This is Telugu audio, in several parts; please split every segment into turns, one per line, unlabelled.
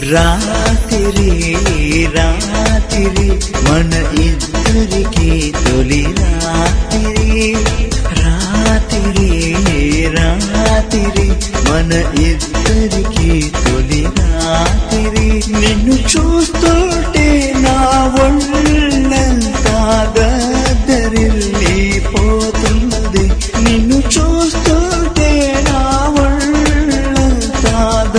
రాత్రి రాత్రి మన ఇద్దరికి తొలి రాత్రి రాత్రి రాత్రి మన ఇద్దరికి తొలి రాత్రి నిన్ను చూస్తుంటే నా ఒళ్ళంతా గద్దరిల్లిపోతున్నది నిన్ను చూస్తుంటే నా ఒళ్ళంతా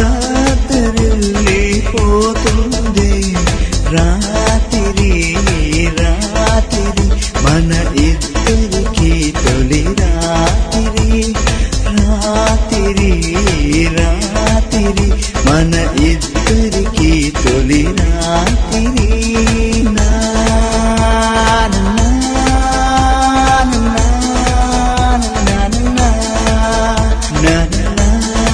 గద్దరిల్లిపోతుంది రాత్రి రాత్రి మన ఇద్దరికి తొలి రాత్రి రాత్రి రాత్రి మన ఇద్దరికి తొలి రాత్రి నా నా, నా, నా, నా, నా, నా, నా,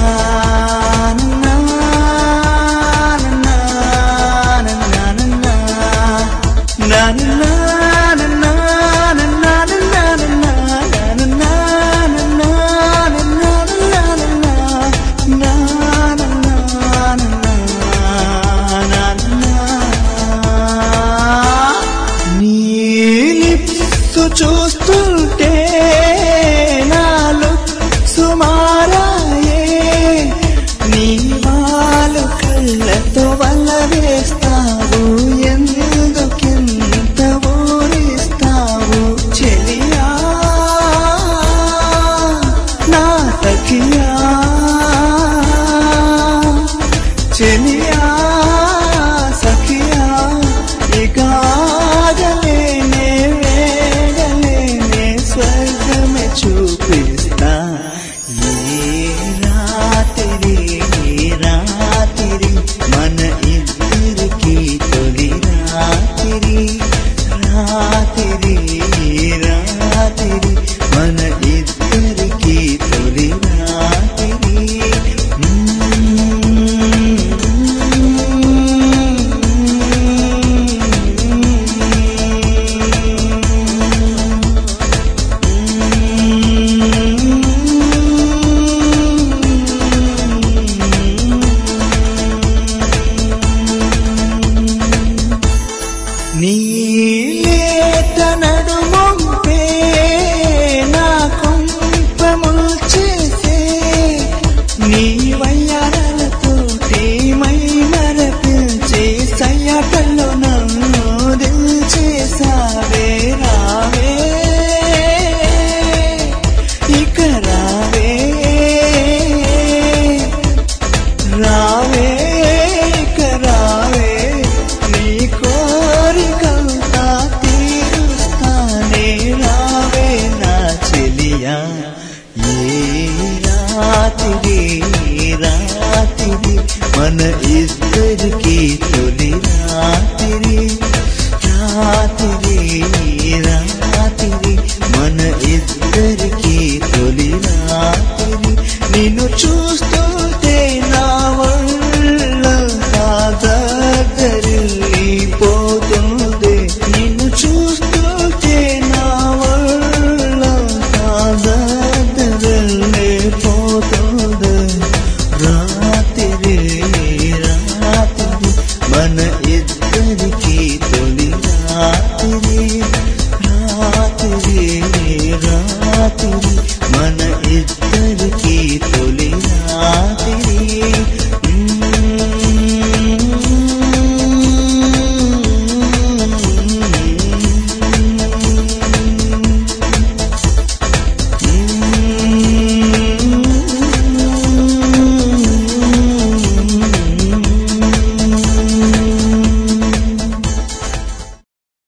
చూస్తుంటే నాలో సుమారాయే నీ వాళ్ళు కళ్ళతో వల్ల వేస్తావు ఎందుకెంత ఊరిస్తావు చెలియా నా సఖియా చెలియా సఖియా ఇక ఆగలేనే వేగలేనే స్వర్గమే చూపిస్తా ఏ రాత్రి రాత్రి మన ఇద్దరికి తొలి రాత్రి రాత్రి రాత్రి మన ఇద్దరికి తొలి రాత్రి నీలేత నడుమొంపే నా కొంపముల్ చేసే నీ వయ్యారలతో మై మరపించే సయ్యాటల్లో నన్ను దిల్చేసావే రావే ఇక రావే రావే ఇక రావే నీ కోరికంతా తీరుస్తానే రావే నా చెలియా ఏ రాత్రి రాత్రి మన ఇద్దరికి తొలి రాత్రి రాత్రి రాత్రి మన ఇద్దరికి తొలి రాత్రి నిన్ను చూస్తుంటే నా ఒళ్ళంతా పోతుంది నిన్ను చూస్తుంటే నా ఒళ్ళంతా పోతుంది రాత్రి రాత్రి మన ఇద్దరికి తొలి రాత్రి రాత్రి రాత్రి మన ఇద్దరి